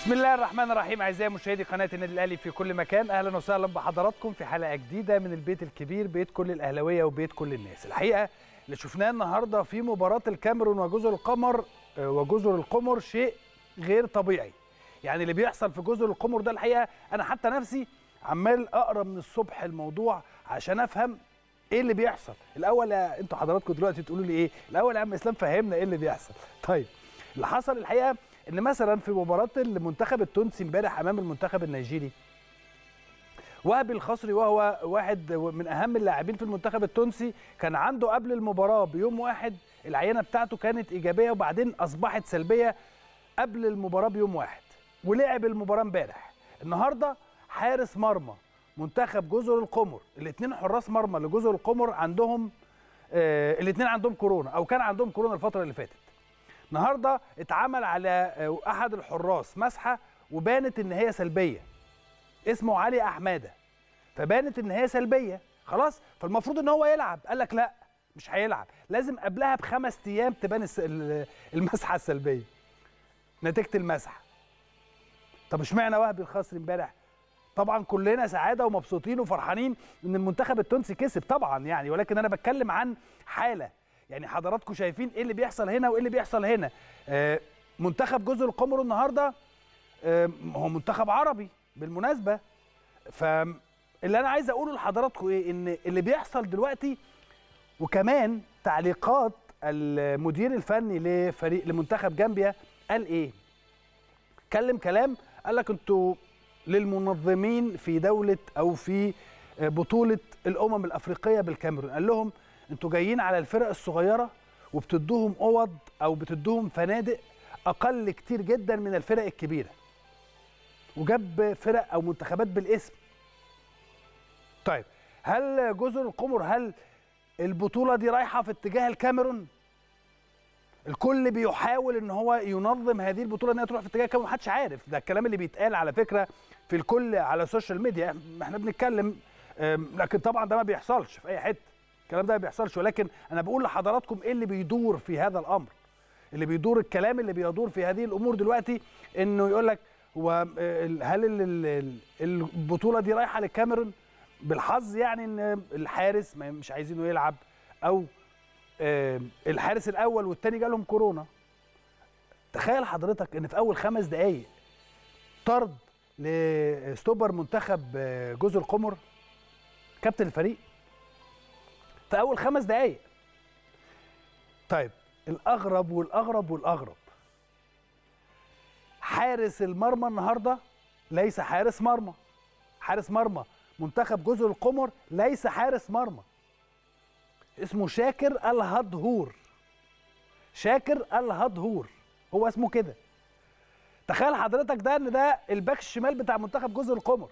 بسم الله الرحمن الرحيم اعزائي مشاهدي قناه النادي الاهلي في كل مكان اهلا وسهلا بحضراتكم في حلقه جديده من البيت الكبير بيت كل الاهلاويه وبيت كل الناس الحقيقه اللي شفناه النهارده في مباراه الكاميرون وجزر القمر آه، وجزر القمر شيء غير طبيعي يعني اللي بيحصل في جزر القمر ده الحقيقه انا حتى نفسي عمال اقرا من الصبح الموضوع عشان افهم ايه اللي بيحصل الاول يا انتوا حضراتكم دلوقتي تقولوا لي ايه الاول يا عم اسلام فهمنا ايه اللي بيحصل طيب اللي حصل الحقيقه ان مثلا في مباراه المنتخب التونسي امبارح امام المنتخب النيجيري وهبي الخصري وهو واحد من اهم اللاعبين في المنتخب التونسي كان عنده قبل المباراه بيوم واحد العينه بتاعته كانت ايجابيه وبعدين اصبحت سلبيه قبل المباراه بيوم واحد ولعب المباراه امبارح النهارده حارس مرمى منتخب جزر القمر الاثنين حراس مرمى لجزر القمر عندهم آه الاثنين عندهم كورونا او كان عندهم كورونا الفتره اللي فاتت النهارده اتعمل على آه، احد الحراس مسحه وبانت ان هي سلبيه اسمه علي احماده فبانت ان هي سلبيه خلاص فالمفروض ان هو يلعب قال لك لا مش هيلعب لازم قبلها بخمس ايام تبان الس- ال- المسحه السلبيه نتيجه المسحه طب اشمعنى وهبي الخصري امبارح طبعا كلنا سعاده ومبسوطين وفرحانين ان المنتخب التونسي كسب طبعا يعني ولكن انا بتكلم عن حاله يعني حضراتكم شايفين ايه اللي بيحصل هنا وايه اللي بيحصل هنا آه، منتخب جزر القمر النهارده آه، هو منتخب عربي بالمناسبه فاللي انا عايز اقوله لحضراتكم ايه ان اللي بيحصل دلوقتي وكمان تعليقات المدير الفني لفريق لمنتخب جامبيا قال ايه اتكلم كلام قال لك انتوا للمنظمين في دوله او في بطوله الامم الافريقيه بالكاميرون قال لهم انتوا جايين على الفرق الصغيره وبتدوهم اوض او بتدوهم فنادق اقل كتير جدا من الفرق الكبيره وجاب فرق او منتخبات بالاسم طيب هل جزر القمر هل البطوله دي رايحه في اتجاه الكاميرون الكل بيحاول ان هو ينظم هذه البطوله انها تروح في اتجاه الكاميرون محدش عارف ده الكلام اللي بيتقال على فكره في الكل على السوشيال ميديا احنا بنتكلم أم، لكن طبعا ده ما بيحصلش في اي حته الكلام ده ما بيحصلش ولكن انا بقول لحضراتكم ايه اللي بيدور في هذا الامر اللي بيدور الكلام اللي بيدور في هذه الامور دلوقتي انه يقول لك هو ال- هل ال- ال- ال- البطوله دي رايحه للكاميرون بالحظ يعني ان الحارس ما- مش عايزينه يلعب او آه، الحارس الاول والتاني جالهم كورونا تخيل حضرتك ان في اول خمس دقائق طرد لستوبر منتخب آه، جزر القمر كابتن الفريق في اول خمس دقائق طيب الاغرب والاغرب والاغرب حارس المرمى النهارده ليس حارس مرمى حارس مرمى منتخب جزر القمر ليس حارس مرمى اسمه شاكر الهدهور شاكر الهدهور هو اسمه كده تخيل حضرتك ده ان ده الباك الشمال بتاع منتخب جزر القمر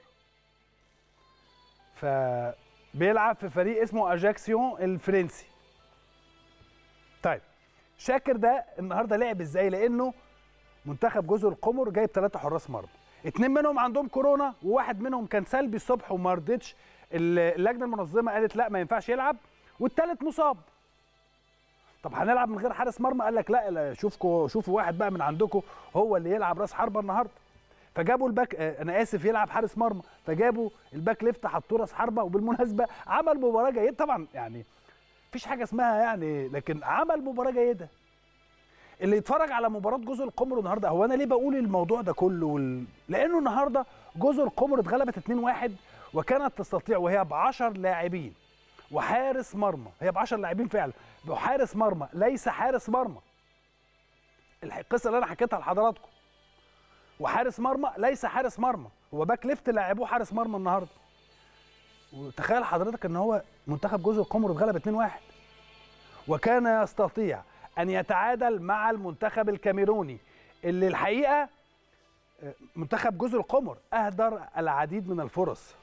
فبيلعب في فريق اسمه اجاكسيون الفرنسي طيب شاكر ده النهارده لعب ازاي لانه منتخب جزر القمر جايب ثلاثة حراس مرمى اتنين منهم عندهم كورونا وواحد منهم كان سلبي الصبح وما رضتش اللجنه المنظمه قالت لا ما ينفعش يلعب والتالت مصاب طب هنلعب من غير حارس مرمى قال لك لا, لا شوفكوا شوفوا واحد بقى من عندكم هو اللي يلعب راس حربه النهارده فجابوا الباك آه، انا اسف يلعب حارس مرمى فجابوا الباك ليفت حطوه راس حربه وبالمناسبه عمل مباراه جيده طبعا يعني مفيش حاجه اسمها يعني لكن عمل مباراه جيده اللي يتفرج على مباراه جزر القمر النهارده هو انا ليه بقول الموضوع ده كله وال... لانه النهارده جزر القمر اتغلبت 2-1 وكانت تستطيع وهي ب 10 لاعبين وحارس مرمى هي ب 10 لاعبين فعلا وحارس مرمى ليس حارس مرمى الح- القصه اللي انا حكيتها لحضراتكم وحارس مرمى ليس حارس مرمى هو باك ليفت لاعبوه حارس مرمى النهارده وتخيل حضرتك ان هو منتخب جزر القمر اتغلب 2-1 وكان يستطيع ان يتعادل مع المنتخب الكاميروني اللي الحقيقه آه، منتخب جزر القمر اهدر العديد من الفرص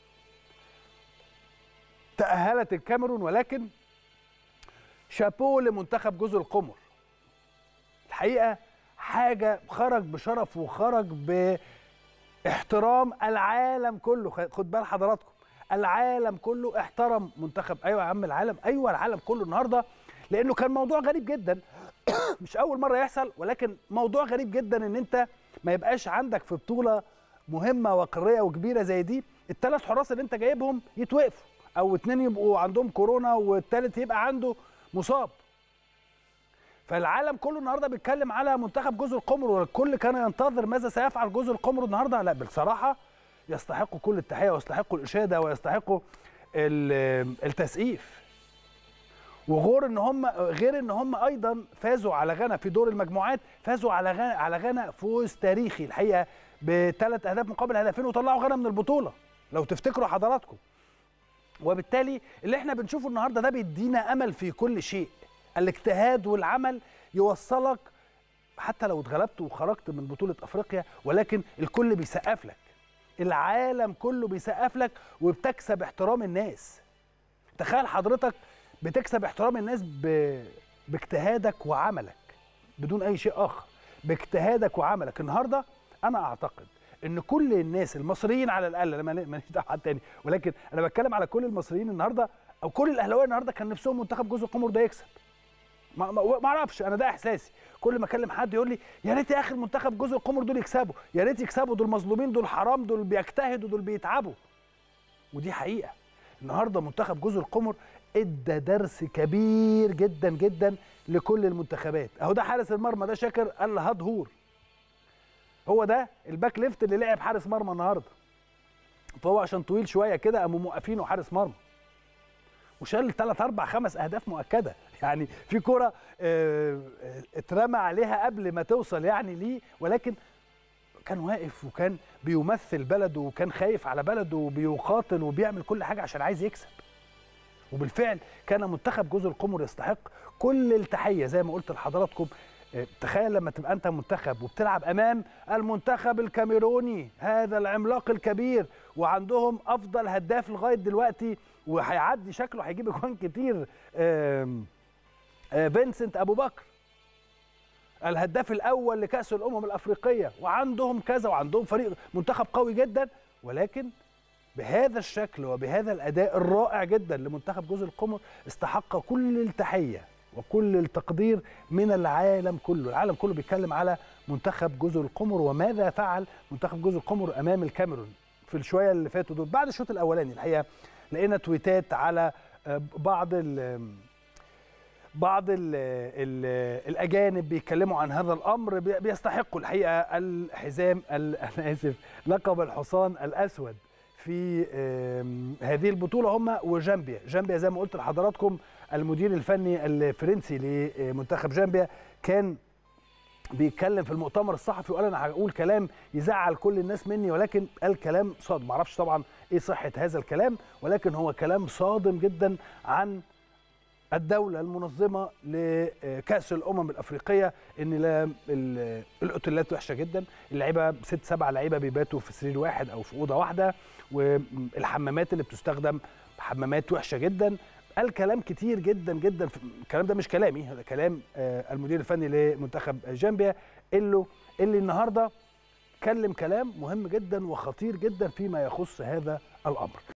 تأهلت الكاميرون ولكن شابو لمنتخب جزر القمر الحقيقه حاجه خرج بشرف وخرج باحترام العالم كله خ- خد بال حضراتكم العالم كله احترم منتخب ايوه يا عم العالم ايوه العالم كله النهارده لانه كان موضوع غريب جدا مش اول مره يحصل ولكن موضوع غريب جدا ان انت ما يبقاش عندك في بطوله مهمه وقاريه وكبيره زي دي الثلاث حراس اللي انت جايبهم يتوقفوا او اتنين يبقوا عندهم كورونا والثالث يبقى عنده مصاب فالعالم كله النهارده بيتكلم على منتخب جزر القمر والكل كان ينتظر ماذا سيفعل جزر القمر النهارده لا بصراحه يستحقوا كل التحيه ويستحقوا الاشاده ويستحقوا التسقيف وغير ان هم غير ان هم ايضا فازوا على غانا في دور المجموعات فازوا على غانا على غانا فوز تاريخي الحقيقه بثلاث اهداف مقابل هدفين وطلعوا غانا من البطوله لو تفتكروا حضراتكم وبالتالي اللي احنا بنشوفه النهارده ده بيدينا امل في كل شيء الاجتهاد والعمل يوصلك حتى لو اتغلبت وخرجت من بطوله افريقيا ولكن الكل بيسقف لك العالم كله بيسقف لك وبتكسب احترام الناس تخيل حضرتك بتكسب احترام الناس ب... باجتهادك وعملك بدون اي شيء اخر باجتهادك وعملك النهارده انا اعتقد ان كل الناس المصريين على الاقل انا ماليش دعوه حد تاني ولكن انا بتكلم على كل المصريين النهارده او كل الاهلاويه النهارده كان نفسهم منتخب جزر القمر ده يكسب ما ما اعرفش انا ده احساسي كل ما اكلم حد يقول لي يا ريت يا اخي المنتخب جزر القمر دول يكسبوا يا ريت يكسبوا دول مظلومين دول حرام دول بيجتهدوا دول بيتعبوا ودي حقيقه النهارده منتخب جزر القمر ادى درس كبير جدا جدا لكل المنتخبات اهو ده حارس المرمى ده شاكر الهدهور هو ده الباك ليفت اللي لعب حارس مرمى النهارده فهو عشان طويل شويه كده قاموا موقفينه حارس مرمى وشال ثلاث اربع خمس اهداف مؤكده يعني في كره اترمى عليها قبل ما توصل يعني ليه ولكن كان واقف وكان بيمثل بلده وكان خايف على بلده وبيقاتل وبيعمل كل حاجه عشان عايز يكسب وبالفعل كان منتخب جزر القمر يستحق كل التحيه زي ما قلت لحضراتكم تخيل لما تبقى انت منتخب وبتلعب امام المنتخب الكاميروني هذا العملاق الكبير وعندهم افضل هداف لغايه دلوقتي وهيعدي شكله هيجيب اجوان كتير فينسنت ابو بكر الهداف الاول لكاس الامم الافريقيه وعندهم كذا وعندهم فريق منتخب قوي جدا ولكن بهذا الشكل وبهذا الاداء الرائع جدا لمنتخب جزر القمر استحق كل التحيه وكل التقدير من العالم كله العالم كله بيتكلم على منتخب جزر القمر وماذا فعل منتخب جزر القمر امام الكاميرون في الشويه اللي فاتوا دول بعد الشوط الاولاني الحقيقه لقينا تويتات على بعض ال بعض ال ال الاجانب بيتكلموا عن هذا الامر بيستحقوا الحقيقه الحزام انا اسف لقب الحصان الاسود في هذه البطوله هم وجامبيا جامبيا زي ما قلت لحضراتكم المدير الفني الفرنسي لمنتخب جامبيا كان بيتكلم في المؤتمر الصحفي وقال انا هقول كلام يزعل كل الناس مني ولكن قال كلام صادم معرفش طبعا ايه صحه هذا الكلام ولكن هو كلام صادم جدا عن الدولة المنظمة لكأس الأمم الأفريقية إن الأوتيلات وحشة جدا، اللعيبة ست سبع لعيبة بيباتوا في سرير واحد أو في أوضة واحدة، والحمامات اللي بتستخدم حمامات وحشة جدا، قال كلام كتير جدا جدا الكلام ده مش كلامي هذا كلام المدير الفني لمنتخب جامبيا اللي اللي النهارده كلم كلام مهم جدا وخطير جدا فيما يخص هذا الامر